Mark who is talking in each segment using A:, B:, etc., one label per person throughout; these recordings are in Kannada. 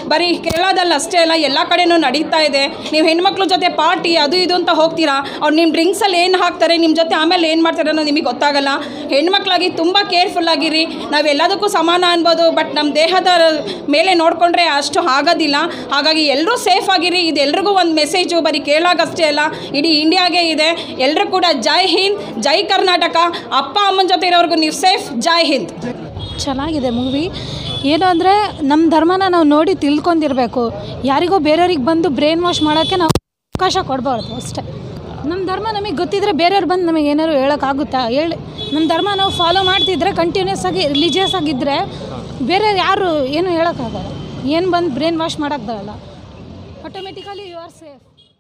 A: ಬರೀ ಕೇರಳದಲ್ಲಿ ಅಷ್ಟೇ ಅಲ್ಲ ಎಲ್ಲ ಕಡೆನೂ ನಡೀತಾ ಇದೆ ನೀವು ಹೆಣ್ಮಕ್ಳ ಜೊತೆ ಪಾರ್ಟಿ ಅದು ಇದು ಅಂತ ಹೋಗ್ತೀರಾ ಅವ್ರು ನಿಮ್ಮ ಡ್ರಿಂಕ್ಸಲ್ಲಿ ಏನು ಹಾಕ್ತಾರೆ ನಿಮ್ಮ ಜೊತೆ ಆಮೇಲೆ ಏನು ಮಾಡ್ತಾರೆ ಅನ್ನೋದು ನಿಮಗೆ ಗೊತ್ತಾಗಲ್ಲ ಹೆಣ್ಮಕ್ಳಾಗಿ ತುಂಬ ಕೇರ್ಫುಲ್ ಆಗಿರಿ ನಾವು ಎಲ್ಲದಕ್ಕೂ ಸಮಾನ ಅನ್ಬೋದು ಬಟ್ ನಮ್ಮ ದೇಹದ ಮೇಲೆ ನೋಡಿಕೊಂಡ್ರೆ ಅಷ್ಟು ಆಗೋದಿಲ್ಲ ಹಾಗಾಗಿ ಎಲ್ಲರೂ ಸೇಫ್ ಆಗಿರಿ ಇದು ಎಲ್ರಿಗೂ ಒಂದು ಮೆಸೇಜು ಬರೀ ಕೇರಳಗಷ್ಟೇ ಅಲ್ಲ ಇಡೀ ಇಂಡಿಯಾಗೆ ಇದೆ ಎಲ್ಲರೂ ಕೂಡ ಜೈ ಹಿಂದ್ ಜೈ ಕರ್ನಾಟಕ ಅಪ್ಪ ಅಮ್ಮನ ಜೊತೆ ಇರೋರ್ಗು ನೀವು ಸೇಫ್ ಜೈ ಹಿಂದ್
B: ಚೆನ್ನಾಗಿದೆ ಮೂವಿ ಏನು ಅಂದರೆ ನಮ್ಮ ಧರ್ಮನ ನಾವು ನೋಡಿ ತಿಳ್ಕೊಂಡಿರಬೇಕು ಯಾರಿಗೋ ಬೇರೆಯವ್ರಿಗೆ ಬಂದು ಬ್ರೈನ್ ವಾಶ್ ಮಾಡೋಕ್ಕೆ ನಾವು ಅವಕಾಶ ಕೊಡಬಾರ್ದು ಅಷ್ಟೇ ನಮ್ಮ ಧರ್ಮ ನಮಗೆ ಗೊತ್ತಿದ್ರೆ ಬೇರೆಯವ್ರು ಬಂದು ನಮಗೆ ಏನಾದ್ರು ಹೇಳೋಕ್ಕಾಗುತ್ತಾ ಹೇಳಿ ನಮ್ಮ ಧರ್ಮ ನಾವು ಫಾಲೋ ಮಾಡ್ತಿದ್ರೆ ಕಂಟಿನ್ಯೂಸ್ ಆಗಿ ರಿಲಿಜಿಯಸ್ ಆಗಿದ್ದರೆ ಬೇರೆ ಯಾರು ಏನು ಹೇಳೋಕ್ಕಾಗಲ್ಲ ಏನು ಬಂದು ಬ್ರೈನ್ ವಾಶ್ ಮಾಡೋಕ್ಕೆ ಬರಲ್ಲ ಆಟೋಮೆಟಿಕಲಿ ಯು ಆರ್ ಸೇಫ್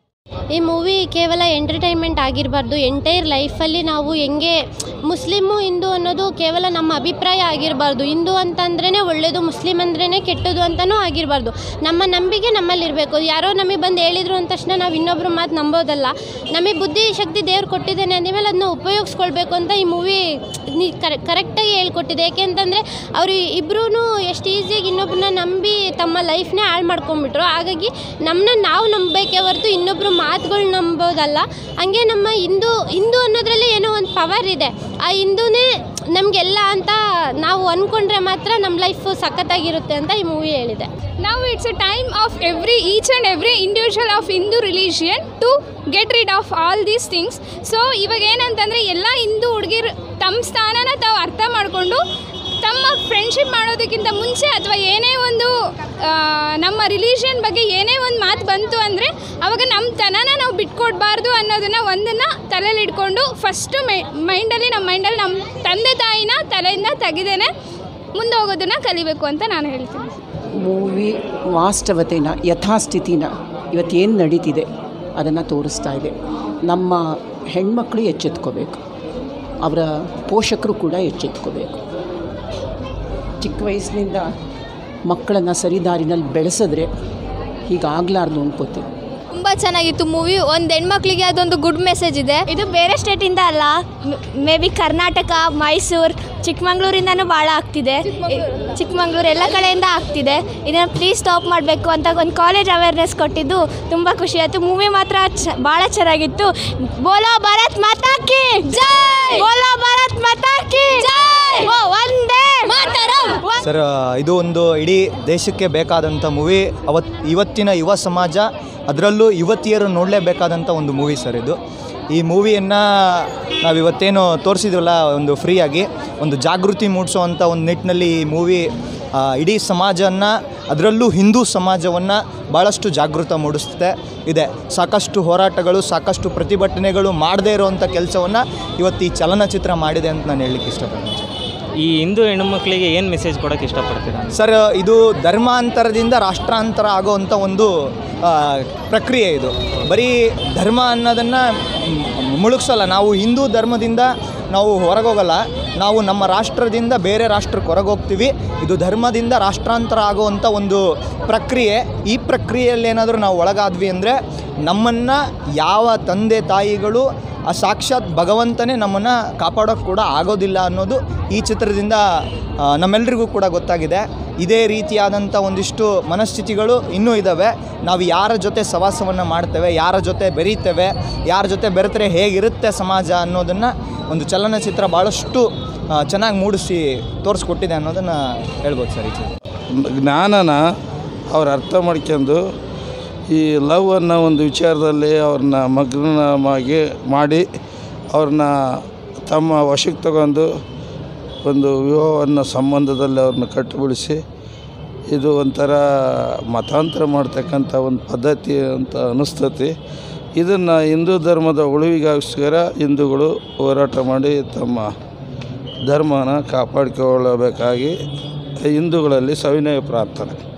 C: ಈ ಮೂವಿ ಕೇವಲ ಎಂಟರ್ಟೈನ್ಮೆಂಟ್ ಆಗಿರಬಾರ್ದು ಎಂಟೈರ್ ಲೈಫಲ್ಲಿ ನಾವು ಹೆಂಗೆ ಮುಸ್ಲಿಮು ಹಿಂದೂ ಅನ್ನೋದು ಕೇವಲ ನಮ್ಮ ಅಭಿಪ್ರಾಯ ಆಗಿರಬಾರ್ದು ಹಿಂದೂ ಅಂತಂದ್ರೇ ಒಳ್ಳೆಯದು ಮುಸ್ಲಿಂ ಅಂದ್ರೇ ಕೆಟ್ಟದು ಅಂತಲೂ ಆಗಿರಬಾರ್ದು ನಮ್ಮ ನಂಬಿಕೆ ನಮ್ಮಲ್ಲಿರಬೇಕು ಯಾರೋ ನಮಗೆ ಬಂದು ಹೇಳಿದ್ರು ಅಂದ ತಕ್ಷಣ ನಾವು ಇನ್ನೊಬ್ರು ಮಾತು ನಂಬೋದಲ್ಲ ನಮಗೆ ಬುದ್ಧಿ ಶಕ್ತಿ ದೇವ್ರು ಕೊಟ್ಟಿದ್ದಾನೆ ಅಂದಮೇಲೆ ಅದನ್ನ ಉಪಯೋಗಿಸ್ಕೊಳ್ಬೇಕು ಅಂತ ಈ ಮೂವಿ ಕರೆಕ್ಟಾಗಿ ಹೇಳ್ಕೊಟ್ಟಿದೆ ಯಾಕೆಂತಂದರೆ ಅವರು ಇಬ್ಬರೂ ಎಷ್ಟು ಈಸಿಯಾಗಿ ಇನ್ನೊಬ್ಬರನ್ನ ನಂಬಿ ತಮ್ಮ ಲೈಫ್ನೇ ಹಾಳು ಮಾಡ್ಕೊಂಡ್ಬಿಟ್ರು ಹಾಗಾಗಿ ನಮ್ಮನ್ನ ನಾವು ನಂಬಬೇಕೇ ಹೊರತು ಇನ್ನೊಬ್ಬರು ಮಾತುಗಳು ನಂಬೋದಲ್ಲ ಹಂಗೆ ನಮ್ಮ ಹಿಂದೂ ಹಿಂದೂ ಅನ್ನೋದ್ರಲ್ಲಿ ಏನೋ ಒಂದು ಪವರ್ ಇದೆ ಆ ಹಿಂದೂನೇ ನಮಗೆಲ್ಲ ಅಂತ ನಾವು ಅಂದ್ಕೊಂಡ್ರೆ ಮಾತ್ರ ನಮ್ಮ ಲೈಫು ಸಖತ್ತಾಗಿರುತ್ತೆ ಅಂತ ಈ ಮೂವಿ ಹೇಳಿದೆ
D: Now it's a time of every each and every individual of Hindu religion to get rid of all these things. So ಇವಾಗ ಏನಂತಂದರೆ ಎಲ್ಲ ಹಿಂದೂ ಹುಡುಗಿರು ತಮ್ಮ ಸ್ಥಾನನ ತಾವು ಅರ್ಥ ಮಾಡಿಕೊಂಡು ತಮ್ಮ ಫ್ರೆಂಡ್ಶಿಪ್ ಮಾಡೋದಕ್ಕಿಂತ ಮುಂಚೆ ಅಥವಾ ಏನೇ ಒಂದು ಆ, ನಮ್ಮ ರಿಲಿಷನ್ ಬಗ್ಗೆ ಏನೇ ಒಂದು ಮಾತು ಬಂತು ಅಂದರೆ ಅವಾಗ ನಮ್ಮ ತನನ ನಾವು ಬಿಟ್ಕೊಡ್ಬಾರ್ದು ಅನ್ನೋದನ್ನು ಒಂದನ್ನು ತಲೆಯಲ್ಲಿ ಇಟ್ಕೊಂಡು ಫಸ್ಟು ಮೈ ಮೈಂಡಲ್ಲಿ ನಮ್ಮ ಮೈಂಡಲ್ಲಿ ನಮ್ಮ ತಂದೆ ತಾಯಿನ ತಲೆಯಿಂದ ತೆಗೆದೇನೆ ಮುಂದೆ ಹೋಗೋದನ್ನು ಕಲಿಬೇಕು ಅಂತ ನಾನು ಹೇಳ್ತೀನಿ
E: ಮೂವಿ ವಾಸ್ತವತೆನ ಯಥಾಸ್ಥಿತಿನ ಇವತ್ತೇನು ನಡೀತಿದೆ ಅದನ್ನು ತೋರಿಸ್ತಾ ಇದೆ ನಮ್ಮ ಹೆಣ್ಮಕ್ಳು ಎಚ್ಚೆತ್ಕೋಬೇಕು ಅವರ ಪೋಷಕರು ಕೂಡ ಎಚ್ಚೆತ್ಕೋಬೇಕು ಚಿಕ್ಕ ವಯಸ್ಸಿನಿಂದ ಮಕ್ಕಳನ್ನು ಸರಿದಾರಿನಲ್ಲಿ ಬೆಳೆಸಿದ್ರೆ ಹೀಗಾಗಲಾರ್ದು ಅನ್ಕೋತೀನಿ
F: ತುಂಬ ಚೆನ್ನಾಗಿತ್ತು ಮೂವಿ ಒಂದು ಹೆಣ್ಮಕ್ಳಿಗೆ ಅದೊಂದು ಗುಡ್ ಮೆಸೇಜ್ ಇದೆ ಇದು ಬೇರೆ ಸ್ಟೇಟಿಂದ ಅಲ್ಲ ಮೇ ಬಿ ಕರ್ನಾಟಕ ಮೈಸೂರು ಚಿಕ್ಕಮಂಗ್ಳೂರಿಂದನೂ ಭಾಳ ಆಗ್ತಿದೆ ಚಿಕ್ಕಮಂಗ್ಳೂರು ಎಲ್ಲ ಕಡೆಯಿಂದ ಆಗ್ತಿದೆ ಇದನ್ನು ಪ್ಲೀಸ್ ಸ್ಟಾಪ್ ಮಾಡಬೇಕು ಅಂತ ಒಂದು ಕಾಲೇಜ್ ಅವೇರ್ನೆಸ್ ಕೊಟ್ಟಿದ್ದು ತುಂಬ ಖುಷಿ ಆಯಿತು ಮೂವಿ ಮಾತ್ರ ಚ ಭಾಳ ಚೆನ್ನಾಗಿತ್ತು ಬೋಲೋ ಭಾರತ್ ಮಾತಾಕಿ ಜೈ ಬೋಲೋ ಭಾರತ್ ಮಾತಾಕಿ ಜೈ ಓ ಒಂದೇ ಮಾತರಂ
G: ಸರ್ ಇದು ಒಂದು ಇಡೀ ದೇಶಕ್ಕೆ ಬೇಕಾದಂಥ ಮೂವಿ ಅವತ್ ಇವತ್ತಿನ ಯುವ ಸಮಾಜ ಅದರಲ್ಲೂ ಯುವತಿಯರು ನೋಡಲೇಬೇಕಾದಂಥ ಒಂದು ಮೂವಿ ಸರ್ ಇದು ಈ ಮೂವಿಯನ್ನು ನಾವು ಇವತ್ತೇನು ತೋರಿಸಿದ್ವಲ್ಲ ಒಂದು ಫ್ರೀಯಾಗಿ ಒಂದು ಜಾಗೃತಿ ಮೂಡಿಸುವಂಥ ಒಂದು ನಿಟ್ಟಿನಲ್ಲಿ ಈ ಮೂವಿ ಇಡೀ ಸಮಾಜವನ್ನು ಅದರಲ್ಲೂ ಹಿಂದೂ ಸಮಾಜವನ್ನು ಭಾಳಷ್ಟು ಜಾಗೃತ ಮೂಡಿಸುತ್ತೆ ಇದೆ ಸಾಕಷ್ಟು ಹೋರಾಟಗಳು ಸಾಕಷ್ಟು ಪ್ರತಿಭಟನೆಗಳು ಮಾಡದೇ ಇರುವಂಥ ಕೆಲಸವನ್ನು ಇವತ್ತು ಈ ಚಲನಚಿತ್ರ ಮಾಡಿದೆ ಅಂತ ನಾನು ಹೇಳಲಿಕ್ಕೆ ಇಷ್ಟಪಡ್ತೀನಿ ಸರ್.
H: ಈ ಹಿಂದೂ ಹೆಣ್ಣುಮಕ್ಕಳಿಗೆ ಏನು ಮೆಸೇಜ್ ಕೊಡೋಕ್ಕೆ ಇಷ್ಟಪಡ್ತೀರಾ
G: ಸರ್ ಇದು ಧರ್ಮಾಂತರದಿಂದ ರಾಷ್ಟ್ರಾಂತರ ಆಗುವಂಥ ಒಂದು ಆ, ಪ್ರಕ್ರಿಯೆ ಇದು ಬರೀ ಧರ್ಮ ಅನ್ನೋದನ್ನು ಮುಳುಗ್ಸಲ್ಲ ನಾವು ಹಿಂದೂ ಧರ್ಮದಿಂದ ನಾವು ಹೊರಗೋಗಲ್ಲ ನಾವು ನಮ್ಮ ರಾಷ್ಟ್ರದಿಂದ ಬೇರೆ ರಾಷ್ಟ್ರಕ್ಕೆ ಹೊರಗೋಗ್ತೀವಿ ಇದು ಧರ್ಮದಿಂದ ರಾಷ್ಟ್ರಾಂತರ ಆಗುವಂಥ ಒಂದು ಪ್ರಕ್ರಿಯೆ ಈ ಪ್ರಕ್ರಿಯೆಯಲ್ಲಿ ಏನಾದರೂ ನಾವು ಒಳಗಾದ್ವಿ ಅಂದರೆ ನಮ್ಮನ್ನು ಯಾವ ತಂದೆ ತಾಯಿಗಳು ಆ ಸಾಕ್ಷಾತ್ ಭಗವಂತನೇ ನಮ್ಮನ್ನು ಕಾಪಾಡೋಕ್ಕೆ ಕೂಡ ಆಗೋದಿಲ್ಲ ಅನ್ನೋದು ಈ ಚಿತ್ರದಿಂದ ಆ, ನಮ್ಮೆಲ್ರಿಗೂ ಕೂಡ ಗೊತ್ತಾಗಿದೆ ಇದೇ ರೀತಿಯಾದಂಥ ಒಂದಿಷ್ಟು ಮನಸ್ಥಿತಿಗಳು ಇನ್ನೂ ಇದ್ದಾವೆ ನಾವು ಯಾರ ಜೊತೆ ಸವಾಸವನ್ನು ಮಾಡ್ತೇವೆ ಯಾರ ಜೊತೆ ಬೆರೀತೇವೆ ಯಾರ ಜೊತೆ ಬೆರೆತರೆ ಹೇಗಿರುತ್ತೆ ಸಮಾಜ ಅನ್ನೋದನ್ನು ಒಂದು ಚಲನಚಿತ್ರ ಭಾಳಷ್ಟು ಚೆನ್ನಾಗಿ ಮೂಡಿಸಿ ತೋರಿಸ್ಕೊಟ್ಟಿದೆ ಅನ್ನೋದನ್ನು ಹೇಳ್ಬೋದು ಸರ್ ಈ ಚಿತ್ರ
I: ಜ್ಞಾನನ ಅವ್ರು ಅರ್ಥ ಮಾಡ್ಕೊಂಡು ಈ ಲವ್ ಅನ್ನೋ ಒಂದು ವಿಚಾರದಲ್ಲಿ ಅವ್ರನ್ನ ಮಗ್ನವಾಗಿ ಮಾಡಿ ಅವ್ರನ್ನ ತಮ್ಮ ವಶಕ್ಕೆ ತಗೊಂಡು ಒಂದು ವಿವಾಹವನ್ನು ಸಂಬಂಧದಲ್ಲಿ ಅವ್ರನ್ನ ಕಟ್ಟಿಬಿಡಿಸಿ ಇದು ಒಂಥರ ಮತಾಂತರ ಮಾಡ್ತಕ್ಕಂಥ ಒಂದು ಪದ್ಧತಿ ಅಂತ ಅನಿಸ್ತತಿ ಇದನ್ನು ಹಿಂದೂ ಧರ್ಮದ ಉಳಿವಿಗೋಸ್ಕರ ಹಿಂದೂಗಳು ಹೋರಾಟ ಮಾಡಿ ತಮ್ಮ ಧರ್ಮನ ಕಾಪಾಡಿಕೊಳ್ಳಬೇಕಾಗಿ ಹಿಂದೂಗಳಲ್ಲಿ ಸವಿನಯ ಪ್ರಾರ್ಥನೆ